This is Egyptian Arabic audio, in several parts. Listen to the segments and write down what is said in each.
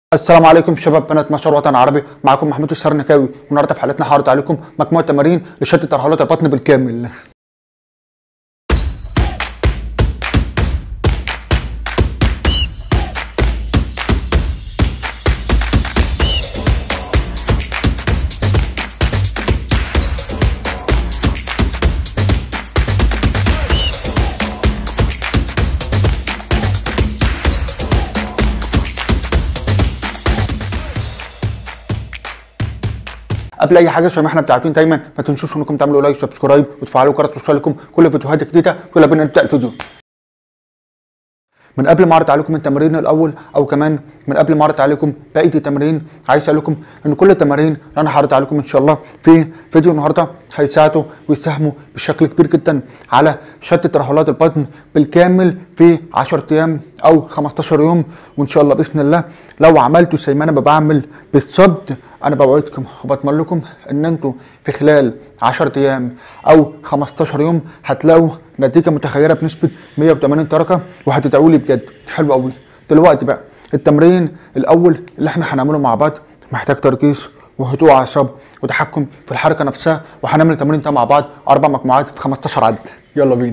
السلام عليكم شباب بنات مصر وطن عربي معكم محمود السرنكاوي والنهارده في حلقتنا هعرض عليكم مجموعه تمارين لشد ترهلات البطن بالكامل قبل اي حاجه زي ما احنا بتاعتين دايما ما تنسوش انكم تعملوا لايك وسبسكرايب وتفعلوا جرس توصلكم كل فيديوهات جديده يلا بينا نبدا الفيديو من قبل ما اعرض عليكم التمرين الاول او كمان من قبل ما اعرض عليكم بقيه التمارين عايز اقول لكم ان كل التمارين اللي انا هعرض عليكم ان شاء الله في فيديو النهارده هيساعدوا ويساهموا بشكل كبير جدا على شد ترهلات البطن بالكامل في 10 ايام او 15 يوم وان شاء الله باذن الله لو عملتوا زي ما انا بعمل بالظبط انا بوعدكم وبطمن لكم ان انتوا في خلال 10 ايام او 15 يوم هتلاقوا نتيجه متغيره بنسبه 180 درجه وهتدعوا لي بجد حلو قوي دلوقتي بقى التمرين الاول اللي احنا هنعمله مع بعض محتاج تركيز وهدوء اعصاب وتحكم في الحركه نفسها وهنعمل التمرين ده مع بعض اربع مجموعات في 15 عد يلا بينا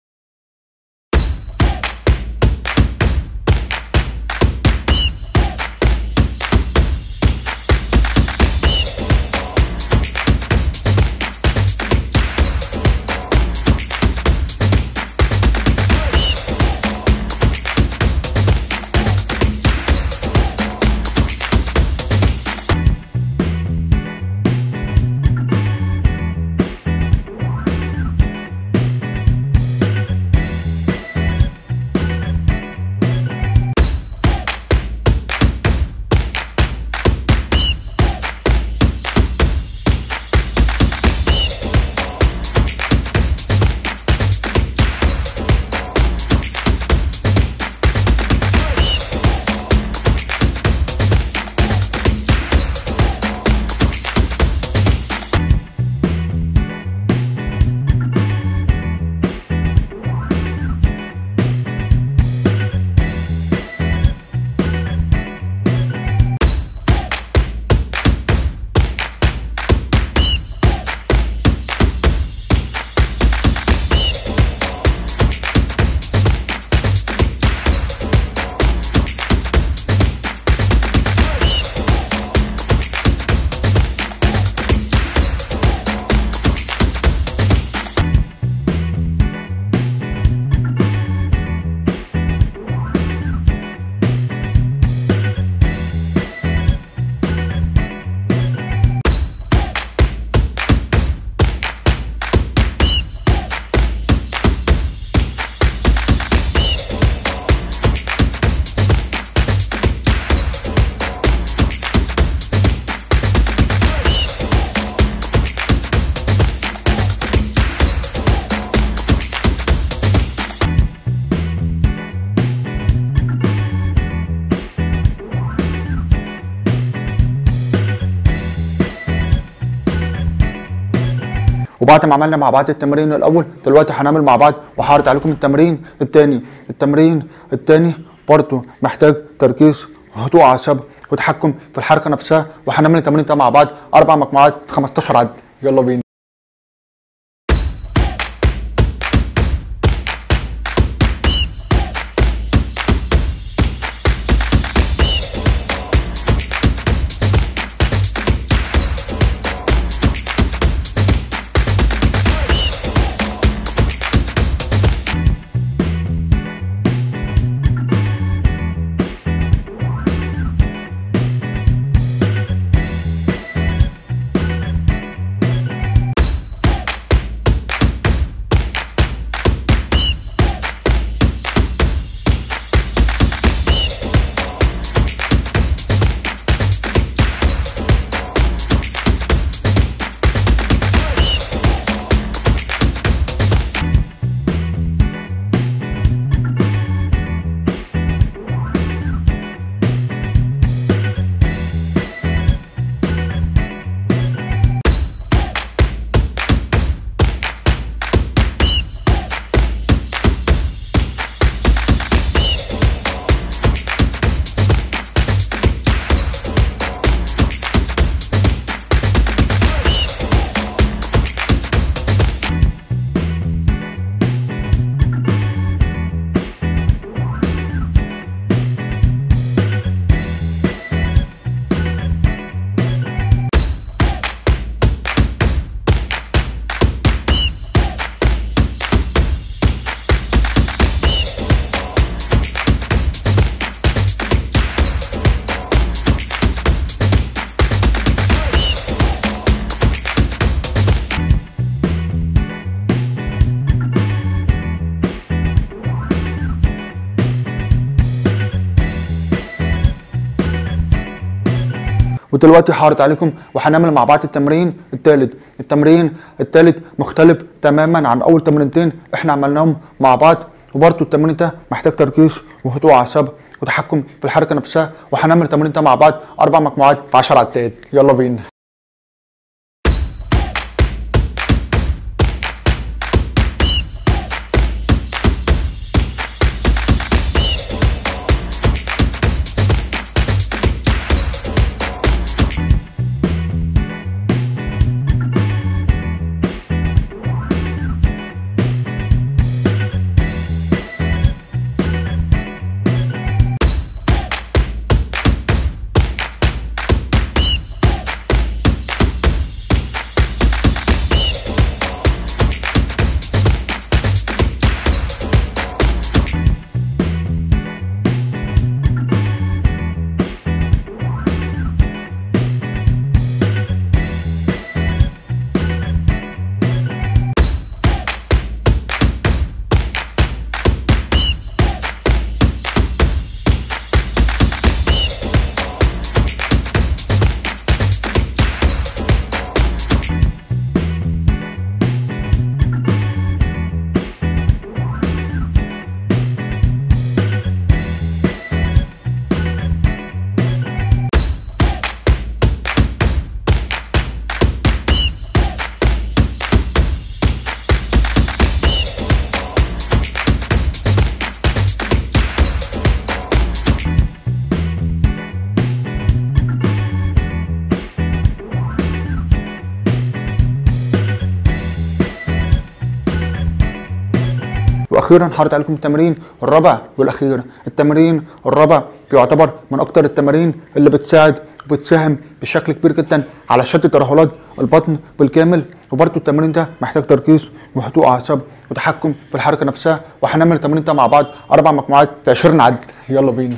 وبعد ما عملنا مع بعض التمرين الاول دلوقتي هنعمل مع بعض وهعرض عليكم التمرين الثاني التمرين الثاني برضه محتاج تركيز وهدوء اعصاب وتحكم في الحركه نفسها وهنعمل التمرين ده مع بعض اربع مجموعات 15 عد يلا بينا ودلوقتي هعرض عليكم وهنعمل مع بعض التمرين الثالث التمرين الثالث مختلف تماما عن اول تمرينتين احنا عملناهم مع بعض وبرده التمرين ده محتاج تركيز وهدوء اعصاب وتحكم في الحركه نفسها وهنعمل التمرين ده مع بعض اربع مجموعات في 10 عدات يلا بينا واخيرا هعرض عليكم التمرين الرابع والاخير التمرين الرابع بيعتبر من اكتر التمارين اللي بتساعد وبتساهم بشكل كبير جدا على شد ترهلات البطن بالكامل وبرده التمرين ده محتاج تركيز وهدوء اعصاب وتحكم في الحركه نفسها وهنعمل التمرين ده مع بعض اربع مجموعات في 20 عد يلا بينا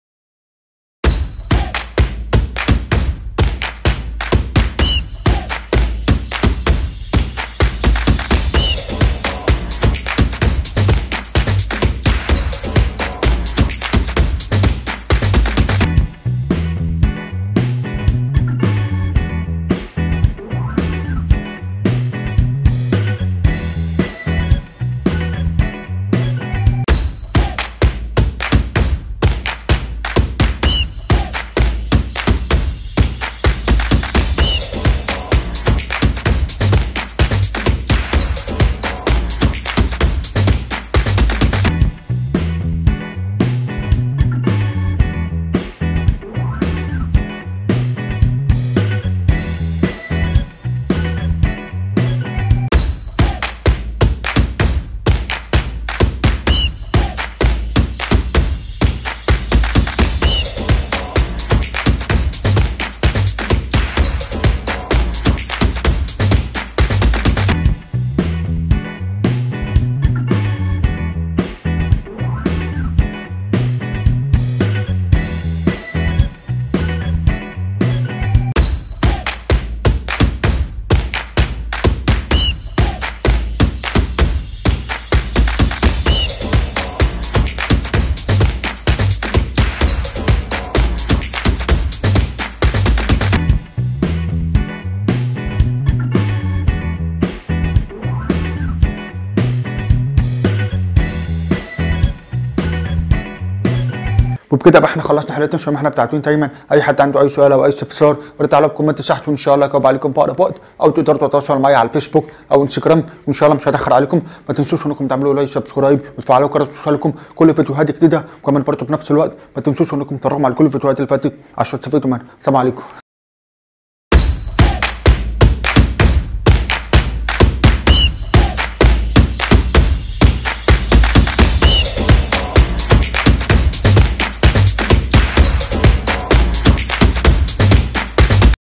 وبكده بقى احنا خلصنا حلقتنا شباب احنا بتاعتين دايما اي حد عنده اي سؤال او اي استفسار ورد تعالوا بكومنت تحت وان شاء الله اجاوب عليكم في اقرب وقت او تقدروا تتواصلوا معايا على الفيسبوك او انستجرام وان شاء الله مش هتاخر عليكم ما تنسوش انكم تعملوا لايك سبسكرايب وتفعلوا الجرس توصلكم كل فيديوهات جديده وكمان برضه في نفس الوقت ما تنسوش انكم تتفرجوا على كل الفيديوهات اللي فاتت عشان تستفيدوا منها السلام عليكم